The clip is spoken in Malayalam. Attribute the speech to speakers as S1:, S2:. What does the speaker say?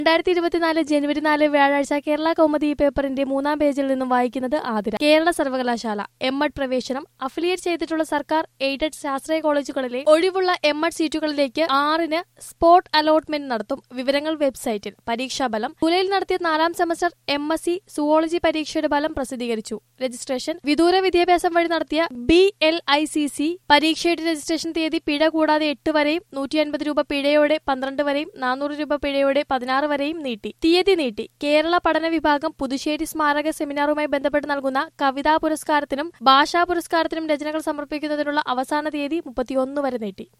S1: രണ്ടായിരത്തി ഇരുപത്തിനാല് ജനുവരി നാല് വ്യാഴാഴ്ച കേരള കൗമുദി പേപ്പറിന്റെ മൂന്നാം പേജിൽ നിന്നും വായിക്കുന്നത് ആതിര കേരള സർവകലാശാല എം എഡ് പ്രവേശനം അഫിലിയേറ്റ് ചെയ്തിട്ടുള്ള സർക്കാർ എയ്ഡഡ് ശാസ്ത്രീയ കോളേജുകളിലെ ഒഴിവുള്ള എം എഡ് സീറ്റുകളിലേക്ക് ആറിന് സ്പോട്ട് അലോട്ട്മെന്റ് നടത്തും വിവരങ്ങൾ വെബ്സൈറ്റിൽ പരീക്ഷാഫലം ജൂലൈയിൽ നടത്തിയ നാലാം semester M S C zoology പരീക്ഷയുടെ ഫലം പ്രസിദ്ധീകരിച്ചു രജിസ്ട്രേഷൻ വിദൂര വിദ്യാഭ്യാസം വഴി നടത്തിയ B L I C C പരീക്ഷയുടെ രജിസ്ട്രേഷൻ തീയതി പിഴ കൂടാതെ എട്ട് വരെയും നൂറ്റി അൻപത് രൂപ പിഴയോടെ പന്ത്രണ്ട് വരെയും നാനൂറ് രൂപ പിഴയോടെ പതിനാറ് വരെയും നീട്ടി തീയതി നീട്ടി കേരള പഠന വിഭാഗം പുതുശ്ശേരി സ്മാരക സെമിനാറുമായി ബന്ധപ്പെട്ട് നൽകുന്ന കവിതാ പുരസ്കാരത്തിനും ഭാഷാ പുരസ്കാരത്തിനും രചനകൾ സമർപ്പിക്കുന്നതിനുള്ള അവസാന തീയതി മുപ്പത്തിയൊന്ന് വരെ നീട്ടി